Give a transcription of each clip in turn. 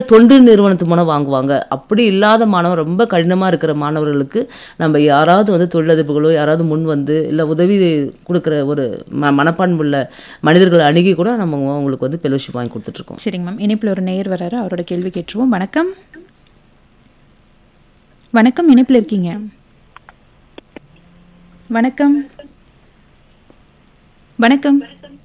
தொண்டு நிறுவனத்து மூலம் வாங்குவாங்க அப்படி இல்லாத மாணவர் ரொம்ப கடினமாக இருக்கிற மாணவர்களுக்கு நம்ம யாராவது வந்து தொழிலதிபர்களோ யாராவது முன் வந்து இல்லை உதவி கொடுக்குற ஒரு ம மனப்பான்புள்ள மனிதர்களை அணுகி கூட நம்ம அவங்களுக்கு வந்து ஃபெலோஷிப் வாங்கி கொடுத்துட்ருக்கோம் சரிங்க மேம் இணைப்பில் ஒரு நேயர் வராரு அவரோட கேள்வி கேட்டுருவோம் வணக்கம் வணக்கம் இணைப்பில் இருக்கீங்க வணக்கம் வணக்கம்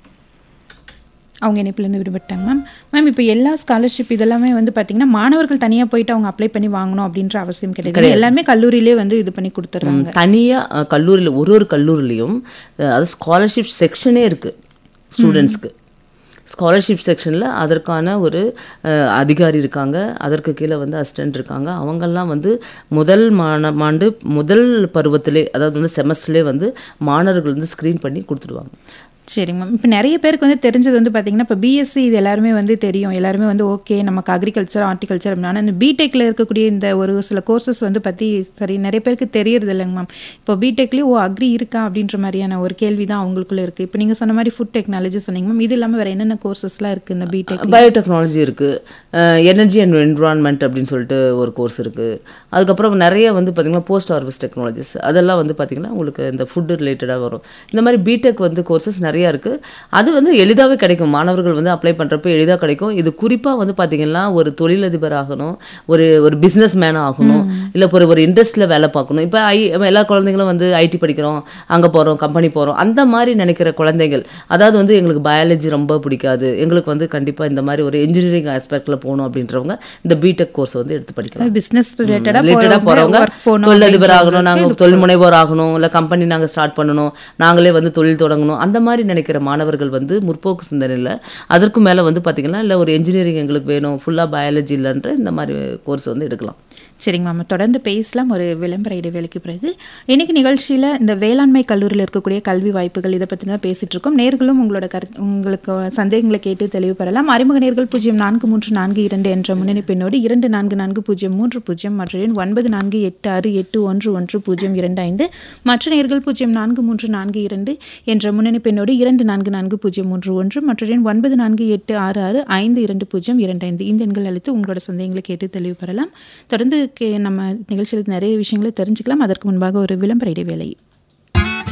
அவங்க இணைப்புலேருந்து விடுபட்டாங்க மேம் மேம் இப்போ எல்லா ஸ்காலர்ஷிப் இதெல்லாமே வந்து பார்த்தீங்கன்னா மாணவர்கள் தனியாக போயிட்டு அவங்க அப்ளை பண்ணி வாங்கணும் அப்படின்ற அவசியம் கிடையாது எல்லாமே கல்லூரியிலே வந்து இது பண்ணி கொடுத்துட்றாங்க தனியாக கல்லூரியில் ஒரு ஒரு கல்லூரிலையும் அஹ், அது ஸ்காலர்ஷிப் செக்ஷனே இருக்குது ஸ்டூடெண்ட்ஸ்க்கு ஸ்காலர்ஷிப் செக்ஷனில் அதற்கான ஒரு அஹ், அதிகாரி இருக்காங்க அதற்கு கீழே வந்து அசிஸ்டன்ட் இருக்காங்க அவங்கெல்லாம் வந்து முதல் மாண ஆண்டு முதல் பருவத்திலே அதாவது வந்து செமஸ்டர்லேயே வந்து மாணவர்கள் வந்து ஸ்க்ரீன் பண்ணி கொடுத்துடுவாங்க சரிங்க மேம் இப்போ நிறைய பேருக்கு வந்து தெரிஞ்சது வந்து பார்த்தீங்கன்னா இப்போ பிஎஸ்சி இது எல்லாருமே வந்து தெரியும் எல்லாருமே வந்து ஓகே நமக்கு அக்ரிகல்ச்சர் ஹார்டிகல்ச்சர் அப்படின்னா ஆனால் இந்த பிடெக்கில் இருக்கக்கூடிய இந்த ஒரு சில கோர்சஸ் வந்து பற்றி சரி நிறைய பேருக்கு தெரியறது இல்லைங்க மேம் இப்போ பிடெக்லேயும் ஓ அக்ரி இருக்கா அப்படின்ற மாதிரியான ஒரு கேள்வி தான் அவங்களுக்குள்ள இருக்குது இப்போ நீங்கள் சொன்ன மாதிரி ஃபுட் டெக்னாலஜி சொன்னீங்க மேம் இது இல்லாமல் வேறு என்னென்ன கோர்சஸ்லாம் இருக்குது இந்த பிடெக் பயோடெக்னாலஜி இருக்குது எனர்ஜி அண்ட் என்விரான்மெண்ட் அப்படின்னு சொல்லிட்டு ஒரு கோர்ஸ் இருக்குது அதுக்கப்புறம் நிறைய வந்து பார்த்திங்கன்னா போஸ்ட் ஹார்வெஸ்ட் டெக்னாலஜிஸ் அதெல்லாம் வந்து பார்த்திங்கன்னா உங்களுக்கு இந்த ஃபுட்டு ரிலேட்டடாக வரும் இந்த மாதிரி பிடெக் வந்து கோர்சஸ் நிறையா இருக்குது அது வந்து எளிதாகவே கிடைக்கும் மாணவர்கள் வந்து அப்ளை பண்ணுறப்ப எளிதாக கிடைக்கும் இது குறிப்பாக வந்து பார்த்திங்கன்னா ஒரு தொழிலதிபர் ஆகணும் ஒரு ஒரு பிஸ்னஸ் மேன் ஆகணும் இல்லை ஒரு ஒரு இண்டஸ்ட்ரியில் வேலை பார்க்கணும் இப்போ ஐ எல்லா குழந்தைங்களும் வந்து ஐடி படிக்கிறோம் அங்கே போகிறோம் கம்பெனி போகிறோம் அந்த மாதிரி நினைக்கிற குழந்தைகள் அதாவது வந்து எங்களுக்கு பயாலஜி ரொம்ப பிடிக்காது எங்களுக்கு வந்து கண்டிப்பாக இந்த மாதிரி ஒரு இன்ஜினியரிங் ஆஸ்பெக்டில் போகணும் அப்படின்றவங்க இந்த பிடெக் கோர்ஸ் வந்து எடுத்து படிக்கலாம் பிஸ்னஸ் ரிலேட்டடாக ரிலேட்டடாக போகிறவங்க ஒர்க் போகணும் தொழிலதிபர் ஆகணும் நாங்கள் தொழில் முனைவோர் ஆகணும் இல்லை கம்பெனி நாங்கள் ஸ்டார்ட் பண்ணணும் நாங்களே வந்து தொழில் தொடங்கணும் அந்த மாதிரி நினைக்கிற மாணவர்கள் வந்து முற்போக்கு சிந்தனையில் அதற்கு மேலே வந்து பார்த்திங்கன்னா இல்லை ஒரு இன்ஜினியரிங் எங்களுக்கு வேணும் ஃபுல்லாக பயாலஜி இல்லைன்ற இந்த மாதிரி கோர்ஸ் வந்து எடுக்கலாம் சரிங்க மேம் தொடர்ந்து பேசலாம் ஒரு விளம்பர இடைவேளைக்கு பிறகு இன்னைக்கு நிகழ்ச்சியில் இந்த வேளாண்மை கல்லூரியில் இருக்கக்கூடிய கல்வி வாய்ப்புகள் இதை பற்றி தான் பேசிட்டு இருக்கோம் நேர்களும் உங்களோட கருத்து உங்களுக்கு சந்தேகங்களை கேட்டு தெளிவு பெறலாம் அறிமுக நேர்கள் பூஜ்ஜியம் நான்கு மூன்று நான்கு இரண்டு என்ற முன்னணி பெண்ணோடு இரண்டு நான்கு நான்கு பூஜ்ஜியம் மூன்று பூஜ்ஜியம் மற்ற எண் ஒன்பது நான்கு எட்டு ஆறு எட்டு ஒன்று ஒன்று பூஜ்ஜியம் இரண்டு ஐந்து மற்ற நேர்கள் பூஜ்ஜியம் நான்கு மூன்று நான்கு இரண்டு என்ற முன்னணி பெண்ணோடு இரண்டு நான்கு நான்கு பூஜ்ஜியம் மூன்று ஒன்று மற்ற எண் ஒன்பது நான்கு எட்டு ஆறு ஆறு ஐந்து இரண்டு பூஜ்ஜியம் இரண்டு ஐந்து இந்த எண்கள் அழைத்து உங்களோட சந்தேகங்களை கேட்டு தெளிவு பெறலாம் தொடர்ந்து கே- நம்ம நிகழ்ச்சியில் நிறைய விஷயங்களை தெரிஞ்சுக்கலாம் அதற்கு முன்பாக ஒரு விளம்பர இடைவேளை